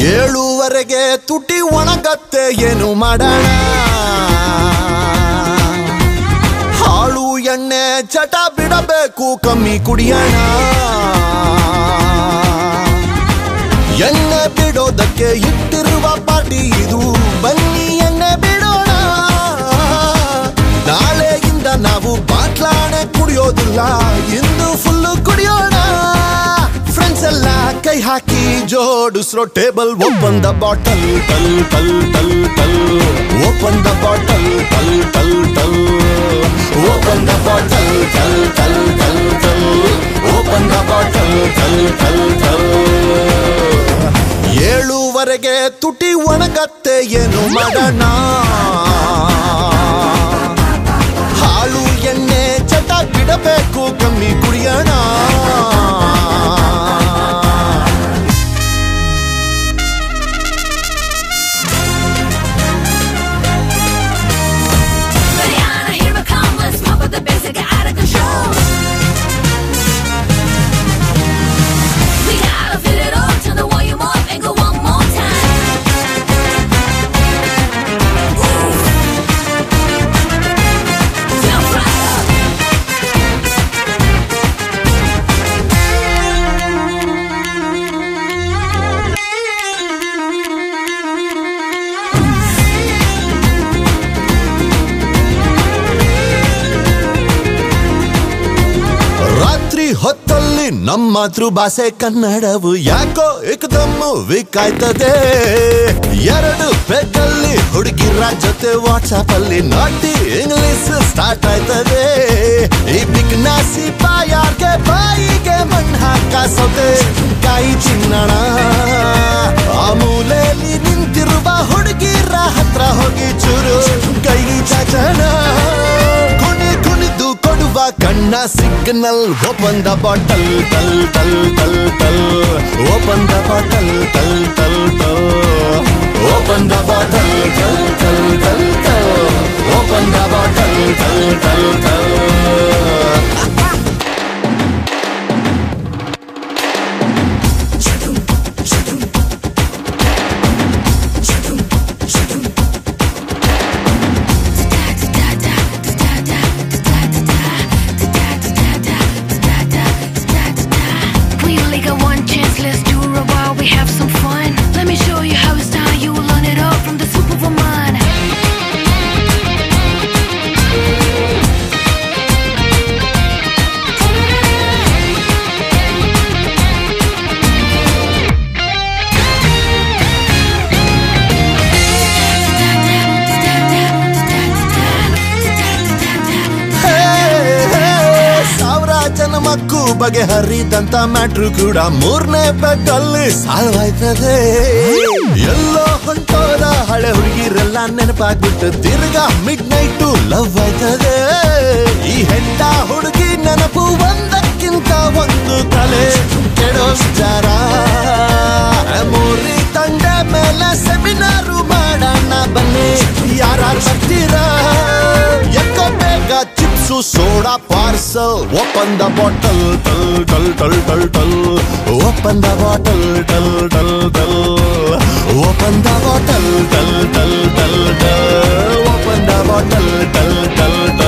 ಏಳುವರೆಗೆ ತುಟಿ ಒಣಗತ್ತೆ ಏನು ಮಾಡೋಣ ಹಾಳು ಎಣ್ಣೆ ಚಟ ಬಿಡಬೇಕು ಕಮ್ಮಿ ಕುಡಿಯೋಣ ಎಣ್ಣೆ ಬಿಡೋದಕ್ಕೆ ಇಟ್ಟಿರುವ ಪಾರ್ಟಿ ಇದು ಬನ್ನಿ ಎಣ್ಣೆ ಬಿಡೋಣ ನಾಳೆಯಿಂದ ನಾವು ಬಾಟ್ಲಾಣೆ ಕುಡಿಯೋದಿಲ್ಲ ಇಂದು ಫುಲ್ಲು ಕುಡಿಯೋಣ ಫ್ರೆಂಡ್ಸ್ ಎಲ್ಲ ಕೈ ಹಾಕಿ ಜೋಡಿಸ್ರೋ ಟೇಬಲ್ ಓಪನ್ ದ ಬಾಟಲ್ ಟಲ್ ಟಲ್ ಟಲ್ ಟಲ್ ಓಪನ್ ದ ಬಾಟಲ್ ಟಲ್ ಟಲ್ ಟಲ್ ಓಪನ್ ದ ಬಾಟಲ್ ಟಲ್ ಟಲ್ ಟಲ್ ಟಲ್ ಓಪನ್ ದ ಬಾಟಲ್ ಟಲ್ ಟಲ್ ಟಲ್ ಏಳುವರೆಗೆ ತುಟಿ ಒಣಗತ್ತೆ ಏನು ಮಾಡೋಣ ಹಾಲು ಎಣ್ಣೆ ಚಟ ಬಿಡಬೇಕು ಕಮ್ಮಿ ಕುಡಿಯೋಣ Mariana, here I come. Let's pump up the bass and get out of control. We gotta feel it all. Turn the volume up and go one more time. Ooh. Jump right up. ರಾತ್ರಿ ಹೊತ್ತಲ್ಲಿ ನಮ್ಮ ಮಾತೃಭಾಷೆ ಕನ್ನಡವು ಯಾಕೋ ಏಕದಮ್ಮು ವಿಕಾಯ್ತದೆ ಎರಡು ಪೆಗ್ಗಲ್ಲಿ ಹುಡುಗಿರ ಜೊತೆ WhatsApp ಅಲ್ಲಿ ನಾಟಿ ಇಂಗ್ಲಿಷ್ ಸ್ಟಾರ್ಟ್ ಆಯ್ತದೆ ಈ ಬಿಗ್ನಾಸಿ ಬಾಯಾರ್ಗೆ ಬಾಯಿಗೆ ಮಣ್ಣು ಹಾಕ ಸೌತೆ ಕಾಯಿ ಚಿನ್ನಣ ಆ ಮೂಲೆಯಲ್ಲಿ ನಿಂತಿರುವ ಹುಡುಗಿರ ಹತ್ರ ಹೋಗಿ ಚೂರು ಕೈ ಚಾಚಣ ಕುಣಿ ಕುಣಿದು ಕೊಡುವ ಕಣ್ಣ ಸಿಗ್ನಲ್ ಓಪನ್ ದ ಬಾಟಲ್ ಟಲ್ ಟಲ್ ಟಲ್ ಟಲ್ ಓಪನ್ ದ ಬಾಟಲ್ ಟಲ್ ಟಲ್ ಟಲ್ ಓಪನ್ ದ ಬಾಟಲ್ ಟಲ್ ಟಲ್ ಟಲ್ ಟಲ್ ಓಪನ್ ದ ಬಾಟಲ್ ಟಲ್ ಟಲ್ ಟಲ್ We only got one chance, let's do it while we have some fun. Let me show you how it's done, you will learn it all from the superwoman. Hey, hey, ಸಾವಿರ ಜನ ಮಕ್ಕು ಬಗೆಹರಿದಂತ matter ಕೂಡ ಮೂರನೇ ಬೆಡ್ಡಲ್ಲಿ solve ಆಯ್ತದೆ ಎಲ್ಲೋ ಹೊಂಟೋದ ಹಳೆ ಹುಡುಗಿರೆಲ್ಲ ನೆನಪಾಗ್ಬಿಟ್ಟು ತಿರ್ಗಾ mid night love ಆಯ್ತದೆ ಈ ಹೆಂಡ ಹುಡುಗಿ ನೆನಪು ಒಂದಕ್ಕಿಂತ ಒಂದು ತಲೆ ಕೆಡೋ ವಿಚಾರ ಮೂರಿ ತಂಡ ಮೇಲೆ ಸೆಮಿನಾರು ಮಾಡೋಣ ಬನ್ನಿ ಯಾರು ಬರ್ತೀರಾ ಎಕ್ಕೋ ಬೇಗ chips soda parcel open the bottle ಟಲ್ ಟಲ್ ಟಲ್ ಟಲ್ ಟಲ್ ಓಪನ್ ದ ಬಾಟಲ್ ಟಲ್ ಟಲ್ ಟಲ್ ಓಪನ್ ದ ಬಾಟಲ್ ಟಲ್ ಟಲ್ ಟಲ್ ಟಲ್ ಓಪನ್ ದ ಬಾಟಲ್ ಟಲ್ ಟಲ್